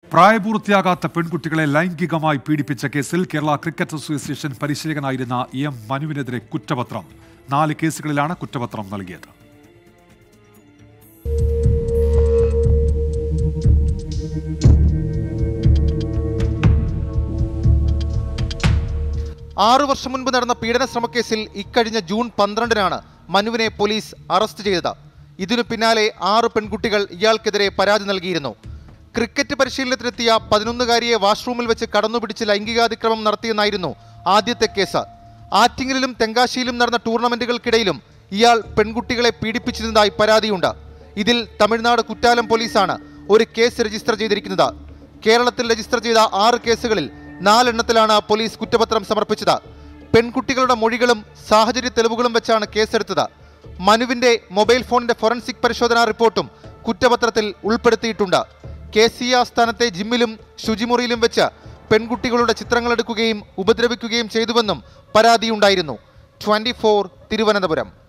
പ്രായപൂർത്തിയാകാത്ത പെൺകുട്ടികളെ ലൈംഗികമായി പീഡിപ്പിച്ച കേസിൽ കേരള ക്രിക്കറ്റ് അസോസിയേഷൻ പരിശീലകനായിരുന്ന ഇ എം മനുവിനെതിരെ കുറ്റപത്രം നാല് കേസുകളിലാണ് കുറ്റപത്രം നൽകിയത് ആറു വർഷം മുൻപ് നടന്ന പീഡന ശ്രമക്കേസിൽ ഇക്കഴിഞ്ഞ ജൂൺ പന്ത്രണ്ടിനാണ് മനുവിനെ പോലീസ് അറസ്റ്റ് ചെയ്തത് ഇതിനു പിന്നാലെ ആറ് പെൺകുട്ടികൾ ഇയാൾക്കെതിരെ പരാതി നൽകിയിരുന്നു ക്രിക്കറ്റ് പരിശീലനത്തിനെത്തിയ പതിനൊന്നുകാരിയെ വാഷ്റൂമിൽ വെച്ച് കടന്നുപിടിച്ച് ലൈംഗികാതിക്രമം നടത്തിയെന്നായിരുന്നു ആദ്യത്തെ കേസ് ആറ്റിങ്ങലിലും തെങ്കാശിയിലും നടന്ന ടൂർണമെന്റുകൾക്കിടയിലും ഇയാൾ പെൺകുട്ടികളെ പീഡിപ്പിച്ചിരുന്നതായി പരാതിയുണ്ട് ഇതിൽ തമിഴ്നാട് കുറ്റാലം പോലീസാണ് ഒരു കേസ് രജിസ്റ്റർ ചെയ്തിരിക്കുന്നത് കേരളത്തിൽ രജിസ്റ്റർ ചെയ്ത ആറ് കേസുകളിൽ നാലെണ്ണത്തിലാണ് പോലീസ് കുറ്റപത്രം സമർപ്പിച്ചത് പെൺകുട്ടികളുടെ മൊഴികളും സാഹചര്യ തെളിവുകളും വെച്ചാണ് കേസെടുത്തത് മനുവിന്റെ മൊബൈൽ ഫോണിന്റെ ഫോറൻസിക് പരിശോധനാ റിപ്പോർട്ടും കുറ്റപത്രത്തിൽ ഉൾപ്പെടുത്തിയിട്ടുണ്ട് കെ സി ആസ്ഥാനത്തെ ജിമ്മിലും ശുചിമുറിയിലും വെച്ച് പെൺകുട്ടികളുടെ ചിത്രങ്ങൾ എടുക്കുകയും ഉപദ്രവിക്കുകയും ചെയ്തുവെന്നും പരാതിയുണ്ടായിരുന്നു ട്വന്റി തിരുവനന്തപുരം